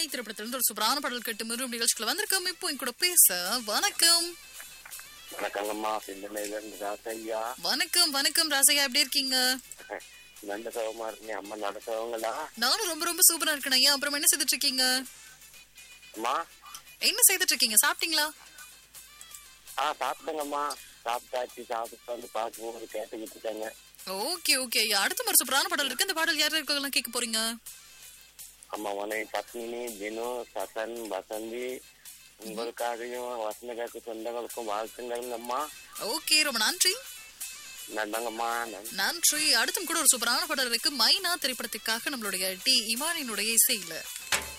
இமானி திரைப்படத்திலிருந்து ஒரு சூப்பரான பாடல் கேட்டு மீண்டும் நிகழ்ச்சிக்குள்ள வந்திருக்கோம் இப்போ என் கூட பேச வணக்கம் வணக்கங்கம்மா சிந்தனையில இருந்து ராசையா வணக்கம் வணக்கம் ராசையா எப்படி இருக்கீங்க நல்ல சவமா இருக்கீங்க அம்மா நடத்தவங்களா நானும் ரொம்ப ரொம்ப சூப்பரா இருக்கேன் ஐயா அப்புறம் என்ன செய்துட்டு இருக்கீங்க அம்மா என்ன செய்துட்டு இருக்கீங்க சாப்பிட்டீங்களா ஆ சாப்பிட்டேங்கம்மா சாப்பிட்டாச்சு சாப்பிட்டு வந்து பார்க்கும்போது கேட்டுக்கிட்டு இருக்காங்க ஓகே ஓகே ஐயா அடுத்த ஒரு சூப்பரான பாடல் இருக்கு இந்த பாடல் யார் இருக்கலாம் கேட்க போறீங்க அம்மா உனை பத்மினி தினு சசன் வசந்தி உங்களுக்காகவும் வசந்தகாக்கு சொந்தங்களுக்கும் வாழ்த்துங்கள் அம்மா ஓகே ரொம்ப நன்றி நன்றாங்கம்மா நன்றி நன்றி அடுத்தும் கூட ஒரு சூப்பரான பாடல் இருக்கு மைனா திரைப்படத்துக்காக நம்மளுடைய டி இமானினுடைய இசையில